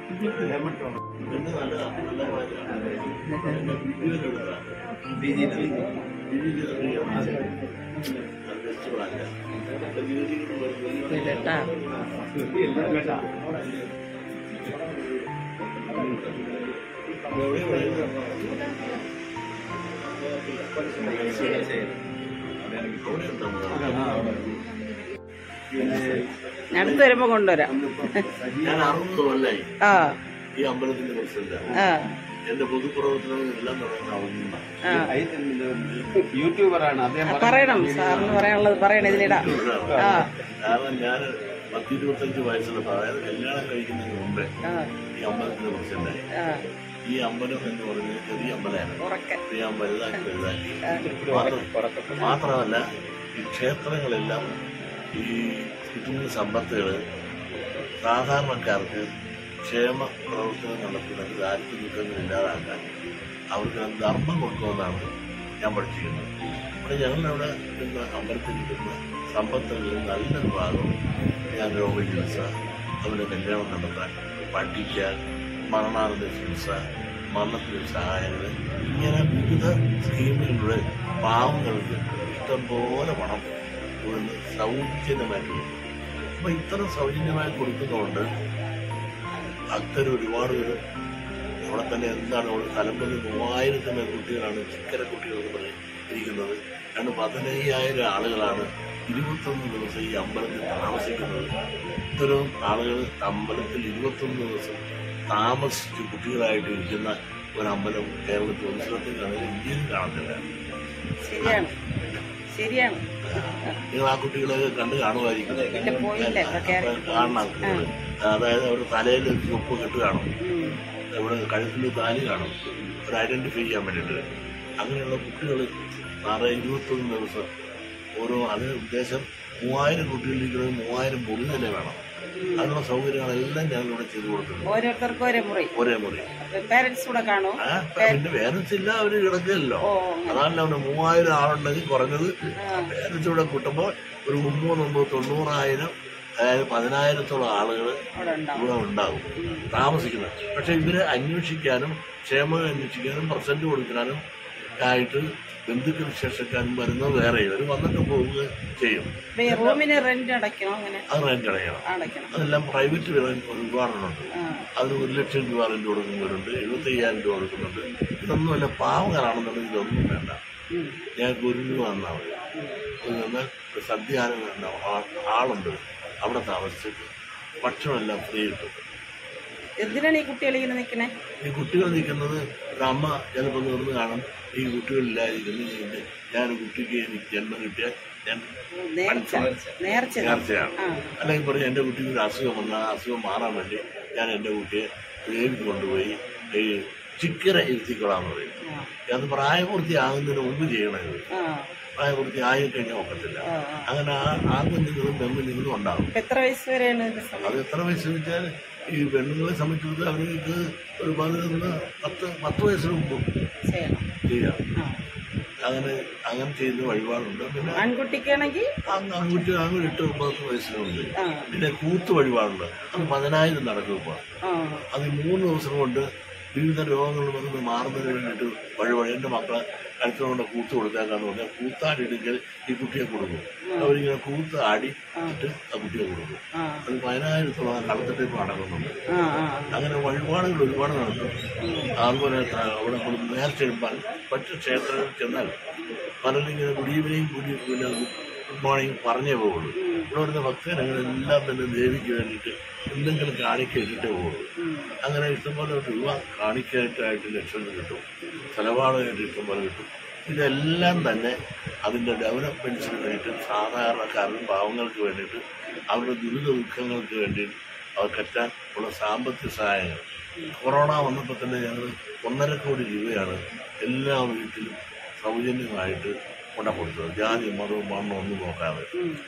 കേട്ടാ ഞാൻ അടുത്ത് വരുമ്പോ കൊണ്ടുവരാം ഞാൻ അറുപത് കൊല്ലായി ആ ഈ അമ്പലത്തിന്റെ പ്രസിഡന്റാണ് ആ എന്റെ പൊതുപ്രവർത്തനങ്ങൾ എല്ലാം തുടങ്ങുന്ന അവിടെ ആ യൂട്യൂബറാണ് അദ്ദേഹം ആ, പറയണം സാറിന് പറയാനുള്ളത് പറയണം ഇതിലിടാം ആ കാരണം ഞാൻ പത്തിരുപത്തഞ്ച് വയസ്സുള്ള അതായത് കല്യാണം കഴിക്കുന്നതിന് മുമ്പേ ആ ഈ അമ്പലത്തിന്റെ പ്രസിഡന്റായി ആ ഈ അമ്പലം എന്ന് പറയുന്നത് ചെറിയ അമ്പലമാണ് ഉറക്കെ ഇത് ഞാൻ വലുതാക്കി വലുതാക്കി മാത്രം- മാത്രമല്ല ഈ ക്ഷേത്രങ്ങളെല്ലാം ഈ കിട്ടുന്ന സമ്പത്തുകൾ സാധാരണക്കാർക്ക് ക്ഷേമ പ്രവർത്തനം നടത്തുന്നത് ദാരിദ്ര്യ ദുഃഖങ്ങൾ ഇല്ലാതാക്കാൻ അവർക്ക് ധർമ്മം കൊടുക്കുമെന്നാണ് ഞാൻ പഠിച്ചിരിക്കുന്നത് ഇവിടെ ഞങ്ങളവിടെ കിട്ടുന്ന അമ്പലത്തിൽ കിട്ടുന്ന സമ്പത്തുകളിൽ നല്ലൊരു ഭാഗം ഞാൻ രോഗചികിത്സ അവരുടെ കല്യാണം നടത്താൻ പഠിക്കാൻ മരണാനന്ത ചികിത്സ മരണത്തിന് സഹായങ്ങൾ ഇങ്ങനെ വിവിധ സ്കീമുകളിലൂടെ പാവങ്ങൾക്ക് ഇഷ്ടംപോലെ പണം ഇവിടുന്ന് സൗജന്യമായിട്ട് കൊടുക്കും അപ്പൊ ഇത്തരം സൗജന്യമായി കൊടുക്കുന്നതുകൊണ്ട് ഭക്തർ ഒരുപാട് പേര് അവിടെ തന്നെ എന്താണ് അവിടെ തലമ്പതി മൂവായിരത്തിന് കുട്ടികളാണ് ചിക്കര കുട്ടികൾ എന്ന് പറഞ്ഞ് ഇരിക്കുന്നത് രണ്ട് പതിനയ്യായിരം ആളുകളാണ് ഇരുപത്തൊന്ന് ദിവസം ഈ അമ്പലത്തിൽ താമസിക്കുന്നത് ഇത്തരം ആളുകൾ അമ്പലത്തിൽ ഇരുപത്തൊന്ന് ദിവസം താമസിച്ച് കുട്ടികളായിട്ട് ഇരിക്കുന്ന ഒരു അമ്പലം കേരളത്തിൽ ഒരു സ്ഥലത്തേക്കാണെങ്കിൽ ഇന്ത്യയിൽ കാണത്തില്ല ശരിയാണ് ശരിയാണ് നിങ്ങൾ ആ കുട്ടികളെയൊക്കെ കണ്ട് കാണുമായിരിക്കും പിന്നെ പോയില്ല ഇപ്പൊ കേരള അപ്പൊ കാണണം കുട്ടികള്. അതായത് അവർ തലയിൽ ചുവപ്പ് കെട്ട് കാണും ഉം. ഇവിടെ കഴുത്തിൽ താലി കാണും ഒരു ഐഡന്റിഫൈ ചെയ്യാൻ വേണ്ടിയിട്ട് അങ്ങനെയുള്ള കുട്ടികൾ സാറേ ഇരുപത്തൊന്ന് ദിവസം ഓരോ അതിന് ഉദ്ദേശം മൂവായിരം കുട്ടികളിരിക്കുന്നത് മൂവായിരം മുറി തന്നെ വേണം അതിനുള്ള സൗകര്യങ്ങളെല്ലാം ഞങ്ങൾ ഇവിടെ ചെയ്തു കൊടുക്കുന്നുണ്ട് ഓരോരുത്തർക്കും ഒരേ മുറി ഒരേ മുറി പേരൻസ് കൂടെ കാണോ ആ, പിന്നെ പേരൻസ് ഇല്ല അവര് കിടക്കില്ലല്ലോ ഓ അതാണല്ലോ അവിടെ മൂവായിരം ആളുണ്ടെങ്കിൽ കുറഞ്ഞത് പേരൻസ് ഇവിടെ കൂട്ടുമ്പോൾ ഒരു മുന്നൂറ് മുമ്പ് തൊണ്ണൂറായിരം അതായത് പതിനായിരത്തോളം ആളുകൾ അവിടെ ഉണ്ടാവും ഇവിടെ ഉണ്ടാകും താമസിക്കുന്നത് പക്ഷെ ഇവരെ അന്വേഷിക്കാനും ക്ഷേമം അന്വേഷിക്കാനും പ്രസന്റ് കൊടുക്കാനും ആയിട്ട് ബന്ധുക്കൾ വിശേഷക്കാരും വരുന്നത് വേറെ ഇവർ വന്നിട്ട് പോവുക ചെയ്യും ഇപ്പൊ ഈ റൂമിന് റെന്റ് അടയ്ക്കണോ അങ്ങനെ അത് റെന്റ് അടയണം അടയ്ക്കണം അതെല്ലാം പ്രൈവറ്റ് ഒരുപാടെണ്ണുണ്ട് ആ അതിന് ഒരു ലക്ഷം രൂപ റെന്റ് കൊടുക്കുന്നവരുണ്ട് എഴുപത്തി അയ്യായിരം രൂപ കൊടുക്കുന്നുണ്ട് ഇതൊന്നുമല്ല പാവങ്ങളാണെന്നുണ്ടെങ്കിൽ ഇതൊന്നും വേണ്ട ഉം. ഞങ്ങൾക്ക് ഒരു രൂപ തന്നാൽ മതി ഒരു എന്നാൽ സദ്യഹാരം വേണ്ട ആളുണ്ട് അവിടെ താമസിച്ചിട്ട് ഭക്ഷണമെല്ലാം ഫ്രീ കിട്ടും എന്തിനാണ് ഈ കുട്ടികൾ ഇങ്ങനെ നിക്കണേ ഈ കുട്ടികൾ നിൽക്കുന്നത് ഒരു അമ്മ ചിലപ്പോൾ നിർന്ന് കാണും ഈ കുട്ടികളില്ലാതിരിക്കുന്നത് ഞാൻ കുട്ടിക്ക് എനിക്ക് ജന്മം കിട്ടിയാൽ ഞാൻ നേർച്ച നേർച്ച നേർച്ചയാണ് ആ അല്ലെങ്കിൽ പറയും എൻ്റെ കുട്ടിക്ക് ഒരു അസുഖം വന്നാൽ ആ അസുഖം മാറാൻ വേണ്ടി ഞാൻ എൻ്റെ കുട്ടിയെ ദേവി കൊണ്ടുപോയി ഈ ചിക്കര ഇരുത്തിക്കൊള്ളാന്ന് പറയും ആ അത് പ്രായപൂർത്തിയാകുന്നതിന് മുമ്പ് ചെയ്യണം ഇത് ആ പ്രായപൂർത്തി ആയി കഴിഞ്ഞാൽ ഒക്കത്തില്ല ആ, ആ. അങ്ങനെ ആ ആ കുഞ്ഞുങ്ങളും പെൺകുഞ്ഞുങ്ങളും ഉണ്ടാകും ഇപ്പൊ എത്ര വയസ്സ് വരെയാണ് ഇതിന്റെ സമയം അത് എത്ര വയസ്സ് വെച്ചാൽ ഈ പെണ്ണുങ്ങളെ സംബന്ധിച്ചിടത്ത് അവർക്ക് ഒരു പതിനൊന്ന് പത്ത് പത്ത് വയസ്സിന് മുമ്പ് ചെയ്യണം ചെയ്യാം ആ അങ്ങനെ അങ്ങനെ ചെയ്യുന്ന വഴിപാടുണ്ട് പിന്നെ ആൺകുട്ടിക്കാണെങ്കിൽ അങ്ങ് അങ്ങോട്ട് അങ്ങോട്ട് എട്ട് ഒമ്പത് വയസ്സിനുണ്ട് ആ പിന്നെ കൂത്ത് വഴിപാടുണ്ട് അത് പതിനായിരം നടക്കും ഇപ്പോൾ ആ അത് മൂന്ന് ദിവസം കൊണ്ട് വിവിധ രോഗങ്ങൾ വന്ന് മാറുന്നതിന് വേണ്ടിയിട്ട് വഴിവഴി എൻ്റെ മക്കളെ അടുത്തുകൊണ്ട് കൂത്ത് കൊടുത്തേക്കാന്ന് പറഞ്ഞാൽ കൂത്താടിയെടുക്കൽ ഈ കുട്ടിയെ കൊടുക്കും അവരിങ്ങനെ കൂത്ത് ആടി ഇട്ട് ആ കുട്ടിയെ കൊടുക്കും ആ അത് പതിനായിരത്തോളം കളത്തിട്ട് ഇപ്പോൾ നടക്കുന്നുണ്ട് ആ ആ അങ്ങനെ വഴിപാടുകൾ ഒരുപാട് നടക്കും അതുപോലെ ത- അവിടെ കൊണ്ട് നേർച്ചെടുപ്പാൻ മറ്റു ക്ഷേത്രങ്ങളിൽ ചെന്നാൽ പലരും ഇങ്ങനെ ഗുഡ് ഈവനിങ് ഗുഡ് പിന്നെ ഗുഡ് മോർണിംഗ് പറഞ്ഞേ പോകുള്ളൂ ഇവിടെ വരുന്ന ഭക്തജനങ്ങളെല്ലാം തന്നെ ദേവിക്ക് വേണ്ടിയിട്ട് എന്തെങ്കിലും കാണിക്ക ഇട്ടിട്ടേ പോകുള്ളൂ അങ്ങനെ ഇഷ്ടംപോലെ രൂപ കാണിക്കായിട്ടായിട്ട് ലക്ഷങ്ങൾ കിട്ടും ചെലവാടായിട്ട് ഇഷ്ടംപോലെ കിട്ടും ഇതെല്ലാം തന്നെ അതിൻ്റെ ഡെവലപ്മെൻറ്റ്സിന് വേണ്ടിയിട്ട് സാധാരണക്കാരനും പാവങ്ങൾക്ക് വേണ്ടിയിട്ട് അവരുടെ ദുരിത ദുഃഖങ്ങൾക്ക് വേണ്ടിയിട്ട് അവർക്കെത്താൻ ഉള്ള സാമ്പത്തിക സഹായങ്ങൾ കൊറോണ വന്നപ്പോൾ തന്നെ ഞങ്ങൾ ഒന്നര കോടി രൂപയാണ് എല്ലാ വീട്ടിലും സൗജന്യമായിട്ട് കൊണ്ട കൊടുത്തത് ജാതി മതവും മണ്ണും ഒന്നും നോക്കാതെ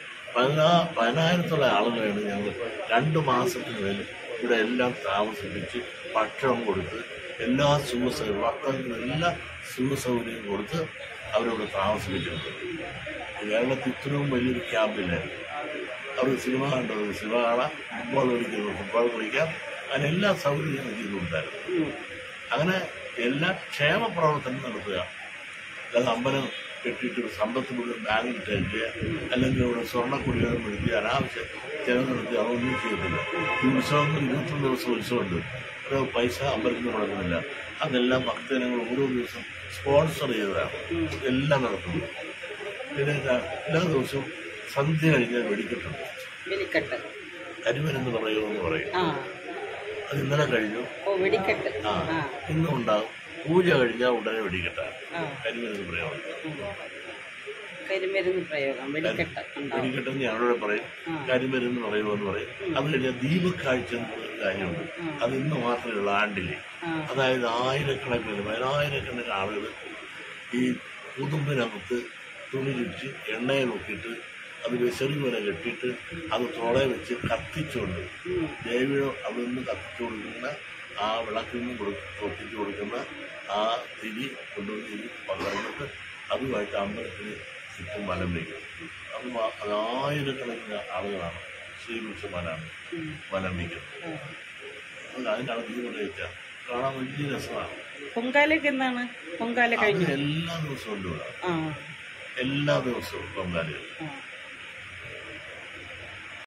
പതിനാ പതിനായിരത്തോളം ആളുകളെയാണ് ഞങ്ങൾ രണ്ട് മാസത്തിന് മേൽ ഇവിടെ എല്ലാം താമസിപ്പിച്ച് ഭക്ഷണം കൊടുത്ത് എല്ലാ സുഖസൗകര്യം ഭക്തർക്ക് എല്ലാ സുഖസൗകര്യവും കൊടുത്ത് അവരവിടെ താമസിപ്പിച്ചിട്ടുണ്ട് കേരളത്തിൽ ഇത്രയും വലിയൊരു ക്യാമ്പില്ലായിരുന്നു അവർക്ക് സിനിമ കണ്ടത് സിനിമ കാണാം ഫുട്ബോൾ കളിക്കുന്നത് ഫുട്ബോൾ കളിക്കാം അതിന് എല്ലാ സൗകര്യങ്ങളും ചെയ്തുകൊണ്ടായിരുന്നു ഉം. അങ്ങനെ എല്ലാ ക്ഷേമ പ്രവർത്തനം നടത്തുക അല്ലാതെ അമ്പലം കെട്ടിയിട്ട് ഒരു സമ്പത്ത് മുഴുവൻ ബാങ്കിൽ ഇട്ടേക്കുക അല്ലെങ്കിൽ ഇവിടെ സ്വർണ്ണക്കുടികൾ നടത്തി അനാവശ്യ ചെലവ് നടത്തി അതൊന്നും ചെയ്യത്തില്ല ഈ ഉത്സവങ്ങൾ ഇരുപത്തൊന്ന് ദിവസം ഉത്സവമുണ്ട് ഒരു പൈസ അമ്പലത്തിൽ മുടക്കുന്നില്ല അതെല്ലാം ഭക്തജനങ്ങൾ ഓരോ ദിവസം സ്പോൺസർ ചെയ്തതാണ് എല്ലാം നടത്തുന്നു പിന്നെ ഇതാ എല്ലാ ദിവസവും സന്ധ്യ കഴിഞ്ഞാൽ വെടിക്കെട്ടുണ്ട് വെടിക്കെട്ട് കരിമരുന്ന് പറയുമെന്ന് പറയും ആ അത് ഇന്നലെ കഴിഞ്ഞു ഓ വെടിക്കെട്ട് ആ ആ ഇന്നും ഉണ്ടാകും പൂജ കഴിഞ്ഞാൽ ഉടനെ വെടിക്കെട്ടാണ് ആ കരിമരുന്ന് പ്രയോഗം ഉം. കരിമരുന്ന് പ്രയോഗം വെടിക്കെട്ട് ഉണ്ടാവും വെടിക്കെട്ടെന്ന് ഞങ്ങളോട് പറയും ആ. കരിമരുന്ന് പറയുമെന്ന് പറയും അത് കഴിഞ്ഞാൽ ദീപക്കാഴ്ച എന്നൊരു കാര്യമുണ്ട് അത് ഇന്ന് മാത്രമേ ഉള്ളൂ ആണ്ടില് ആ അതായത് ആയിരക്കണക്കിന് പതിനായിരക്കണക്കിന് ആളുകൾ ഈ കുതുമ്പിനകത്ത് തുണി ചുറ്റി എണ്ണയെ നോക്കിയിട്ട് അത് വിസറി പോലെ കെട്ടിയിട്ട് അത് തോളെ വെച്ച് കത്തിച്ചുകൊണ്ട് ഉം. ദേവിയോ അവിടെ നിന്ന് കത്തിച്ചു കൊടുക്കുന്ന ആ വിളക്കിൽ നിന്ന് കൊടു കത്തിച്ചു കൊടുക്കുന്ന ആ തിരി കൊണ്ടുവന്ന് ഈ പകർന്നിട്ട് അതുമായിട്ട് അമ്പലത്തിന് ചുറ്റും വലം വയ്ക്കും അപ്പം ആ- അത് ആയിരക്കണക്കിന് ആളുകളാണ് ശ്രീ പുരുഷന്മാരാണ് ഉം. വലം വയ്ക്കുന്നത് ആ. അതുകൊണ്ട് അതിനാണ് ദീപം കഴിച്ചാൽ കാണാൻ വലിയ രസമാണ് പൊങ്കാലയ്ക്ക് എന്താണ് പൊങ്കാല അത് കഴിഞ്ഞു എല്ലാ ദിവസവും ഉണ്ട് ഇവിടെ ആ എല്ലാ ദിവസവും പൊങ്കാലയിൽ ആ